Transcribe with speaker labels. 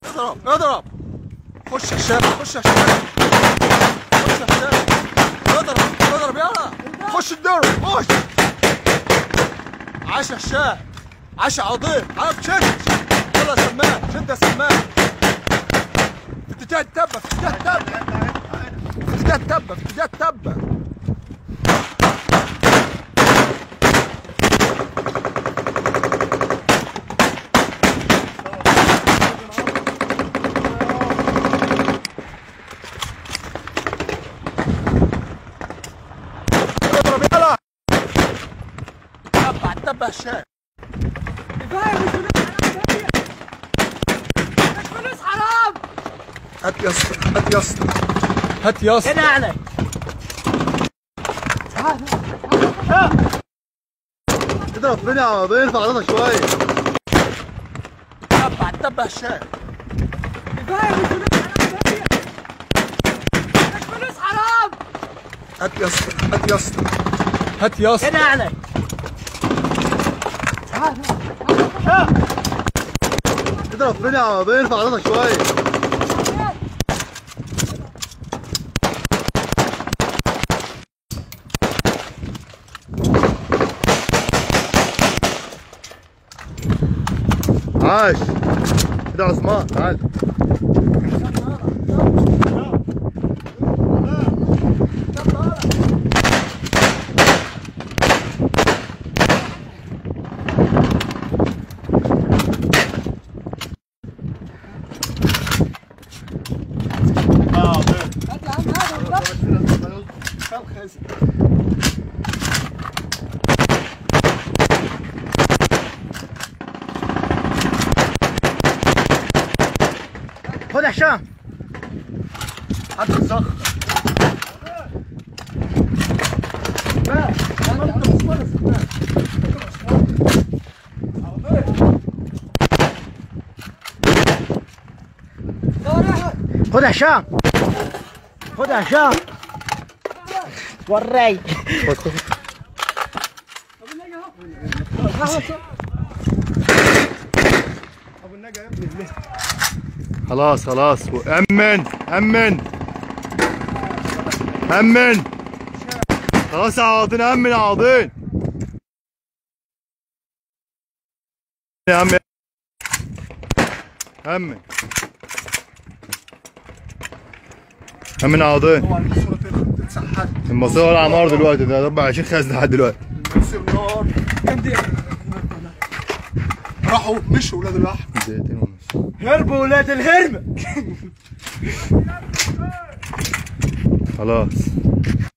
Speaker 1: اضرب اضرب خش يا شباب خش يا شباب خش يا شباب اضرب اضرب يلا خش الدوري خش عاش يا شباب عاش يا عظيم عارف شد يلا يا سمان شد يا سمان في اتجاه التبه في اتجاه التبه في اتجاه التبه في اتجاه التبه اضرب يلا تبع تبع الشارع
Speaker 2: كفايه مش فلوس حرام
Speaker 1: هات يا اسطى هات يا اسطى هات يا اسطى
Speaker 2: كده يعني
Speaker 1: اضرب فين يا عربية ارفع راسك شوية تبع تبع الشارع
Speaker 2: كفايه مش فلوس حرام
Speaker 1: هات يا اسطى هات يا اسطى هات يا اسطى
Speaker 2: كده يعني
Speaker 1: اضرب فين يا عربية ارفع راسك شوية عاش كده يا عثمان تعال
Speaker 2: هات يا عم هذا
Speaker 1: خد يا هشام هات الزخ
Speaker 2: خد يا هشام خد يا هشام وري
Speaker 1: خلاص خلاص امن امن امن خلاص يا عاطين امن يا عاطين يا عم امن امن يا عاطين
Speaker 3: طبعا الصورة تتسحب
Speaker 1: المصير ولا عمار دلوقتي ده 24 خزنه لحد دلوقتي
Speaker 3: تصير نار كام دقيقة؟ راحوا مشوا ولاد اللحم
Speaker 1: دقيقتين ونص
Speaker 3: هربوا ولاد الهرمة
Speaker 1: خلاص